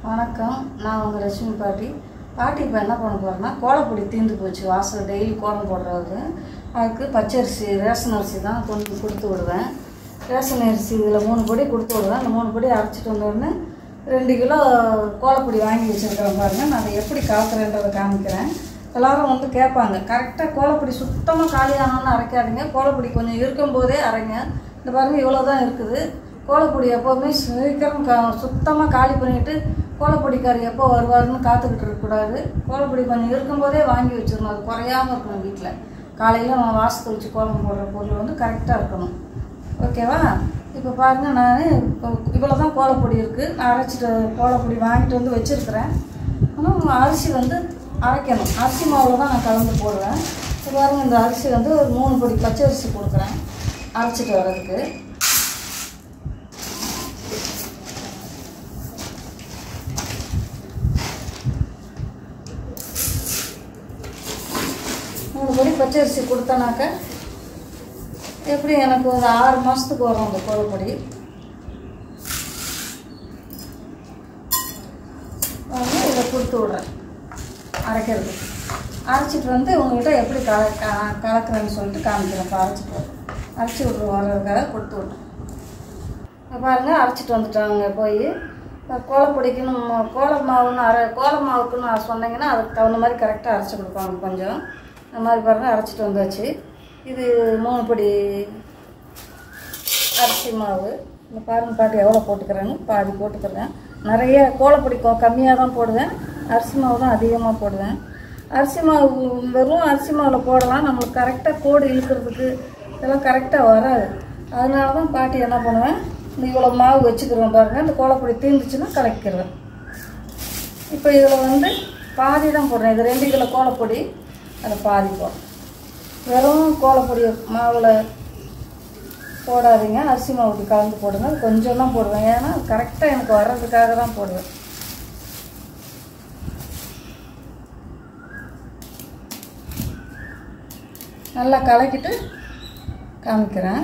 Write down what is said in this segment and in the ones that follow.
வணக்கம் நான் உங்கள் லட்சுமி பாட்டி பாட்டி இப்போ என்ன பண்ண போகிறேன்னா கோலப்பொடி தீர்ந்து போச்சு வாசல் டெய்லி கோலம் போடுறது அதுக்கு பச்சரிசி ரேஷன் அரிசி தான் கொண்டு கொடுத்து விடுவேன் ரேஷன் அரிசி இதில் மூணு பொடி கொடுத்து விடுவேன் அந்த மூணு பொடி அரைச்சிட்டு வந்தோடனே ரெண்டு கிலோ கோலப்பொடி வாங்கி வச்சுருக்கிறேன் பாருங்கள் நான் அதை எப்படி கலக்குறேன்றதை காமிக்கிறேன் எல்லாரும் வந்து கேட்பாங்க கரெக்டாக கோலப்பொடி சுத்தமாக காலியானோன்னு அரைக்காதீங்க கோலப்பொடி கொஞ்சம் இருக்கும்போதே அரைங்க இந்த பாருங்கள் இவ்வளோ தான் இருக்குது கோலப்பொடி எப்போவுமே சீக்கிரம் கா சுத்தமாக காலி பண்ணிவிட்டு கோலப்பொடிக்கார் எப்போ வருவாருன்னு காத்துக்கிட்டு இருக்கக்கூடாது கோலப்பொடி கொஞ்சம் இருக்கும்போதே வாங்கி வச்சிடணும் அது குறையாமல் இருக்கணும் வீட்டில் காலையில் நம்ம வாசத்தை வச்சு கோலம் போடுற பொருள் வந்து கரெக்டாக இருக்கணும் ஓகேவா இப்போ பாருங்கள் நான் இப்போ இவ்வளோ தான் கோலப்பொடி இருக்குது நான் அரைச்சிட்டு கோலப்பொடி வாங்கிட்டு வந்து வச்சுருக்கிறேன் ஆனால் அரிசி வந்து அரைக்கணும் அரிசி மாவில் தான் நான் கலந்து போடுவேன் இப்போ பாருங்கள் இந்த அரிசி வந்து ஒரு மூணு பொடி பச்சை அரிசி கொடுக்குறேன் அரைச்சிட்டு வர்றதுக்கு மூணு பொடி பச்சரிசி கொடுத்தனாக்க எப்படி எனக்கு ஒரு ஆறு மாதத்துக்கு வரும் அந்த கோழிப்பொடி வந்து இதை கொடுத்து விட்றேன் அரைக்கிறது அரைச்சிட்டு வந்து உங்கள்கிட்ட எப்படி கல க- கலக்குறேன்னு சொல்லிட்டு காமிக்கிறேன் இப்போ அரைச்சிட்டு வரேன் அரைச்சி விட்ரு வர்றதுக்காக கொடுத்து விட்றேன் இப்போ பாருங்கள் அரைச்சிட்டு வந்துட்டாங்க போய் இப்போ கோலப்பொடிக்குன்னு ம- கோல மாவுன்னு அரை கோல மாவுக்குன்னு சொன்னீங்கன்னா அதுக்கு தகுந்த மாதிரி கரெக்டாக அரைச்சி கொடுப்பாங்க கொஞ்சம் இந்த மாதிரி பாருங்கள் அரைச்சிட்டு வந்தாச்சு இது மூணு பொடி அரிசி மாவு இந்த பாருங்க பாட்டு எவ்வளோ போட்டுக்கிறேன்னு பாதி போட்டுக்கிறேன் நிறைய கோலப்பொடி கம்மியாக தான் போடுவேன் அரிசி மாவு தான் அதிகமாக போடுவேன் அரிசி மாவு வெறும் அரிசி மாவில் போடலாம் நம்மளுக்கு கரெக்டாக கோடு இழுக்கிறதுக்கு இதெல்லாம் கரெக்டாக வராது அதனால தான் பாட்டி என்ன பண்ணுவேன் இந்த இவ்வளோ மாவு வச்சுக்கிறோம் பாருங்கள் இந்த கோலப்பொடி தீர்ந்துச்சுன்னா கலக்கிடுவேன் இப்போ இதில் வந்து பாதி தான் போடுறேன் இது ரெண்டு கிலோ கோலப்பொடி அதில் பாதி போடுறேன் வெறும் கோலப்பொடி மாவில் போடாதீங்க அரிசி மாவுக்கு கலந்து போடுங்க அது கொஞ்சம் தான் போடுவேன் ஏன்னா கரெக்டாக எனக்கு வர்றதுக்காக தான் போடுவேன் நல்லா கலக்கிட்டு காமிக்கிறேன்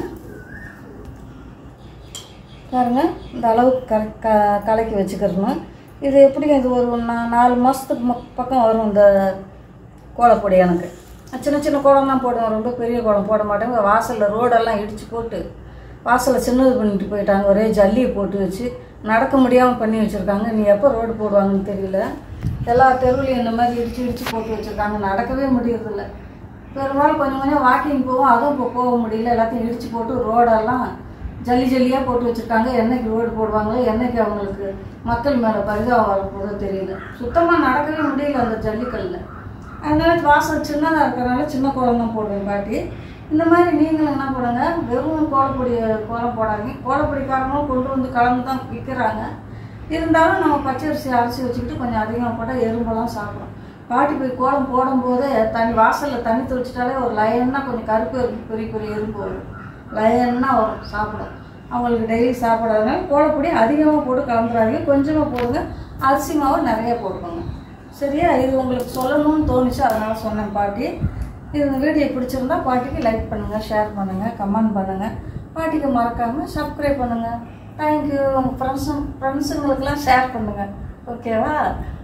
பாருங்க இந்த அளவுக்கு கரெ க கலக்கி வச்சுக்கிறணும் இது எப்படி இது ஒரு நா- நாலு மாதத்துக்கு பக்கம் வரும் இந்த கோலப்பொடி எனக்கு நான் சின்ன சின்ன கோலம் தான் போடுவேன் ரொம்ப பெரிய கோலம் போட மாட்டேங்க வாசலில் ரோடெல்லாம் இடித்து போட்டு வாசலை சின்னது பண்ணிட்டு போயிட்டாங்க ஒரே ஜல்லியை போட்டு வச்சு நடக்க முடியாமல் பண்ணி வச்சுருக்காங்க நீ எப்போ ரோடு போடுவாங்கன்னு தெரியல எல்லா தெருவுலையும் இந்த மாதிரி இடித்து இடித்து போட்டு வச்சுருக்காங்க நடக்கவே முடியறதில்ல பெரும்பாலும் கொஞ்சம் கொஞ்சம் வாக்கிங் போவோம் அதுவும் இப்போ போக முடியல எல்லாத்தையும் இடித்து போட்டு ரோடெல்லாம் ஜல்லி ஜல்லியாக போட்டு வச்சுருக்காங்க என்னைக்கு ரோடு போடுவாங்களோ என்னைக்கு அவங்களுக்கு மக்கள் மேலே பரிதாபம் வரப்போதோ தெரியல சுத்தமாக நடக்கவே முடியல அந்த ஜல்லிக்கல்லில் அதனால வாசல் சின்னதாக இருக்கிறனால சின்ன கோலம் தான் போடுவேன் பாட்டி இந்த மாதிரி நீங்களும் என்ன பண்ணுங்க வெறும் கோலப்பொடி கோலம் போடாதீங்க கோலப்பொடிக்காரங்களும் கொண்டு வந்து கலந்து தான் விற்கிறாங்க இருந்தாலும் நம்ம பச்சரிசி அரைச்சி வச்சுக்கிட்டு கொஞ்சம் அதிகமாக போட்டால் எறும்பெல்லாம் சாப்பிடும் பாட்டி போய் கோலம் போடும்போதே தண்ணி வாசலில் தண்ணி தெளிச்சிட்டாலே ஒரு லைனாக கொஞ்சம் கருப்பு எறும்பு பெரிய பெரிய எறும்பு வரும் லைனாக வரும் சாப்பிடும் அவங்களுக்கு டெய்லி சாப்பிடாதனால கோலப்பொடி அதிகமாக போட்டு கலந்துடாதீங்க கொஞ்சமாக போடுங்க அரிசி மாவு நிறைய போட்டுக்கோங்க சரியா இது உங்களுக்கு சொல்லணும்னு தோணுச்சு அதனால சொன்னேன் பாட்டி இது இந்த வீடியோ பிடிச்சிருந்தா பாட்டிக்கு லைக் பண்ணுங்கள் ஷேர் பண்ணுங்கள் கமெண்ட் பண்ணுங்கள் பாட்டிக்கு மறக்காமல் சப்ஸ்கிரைப் பண்ணுங்கள் தேங்க்யூ உங்கள் ஃப்ரெண்ட்ஸும் ஃப்ரெண்ட்ஸுங்களுக்கெல்லாம் ஷேர் பண்ணுங்கள் ஓகேவா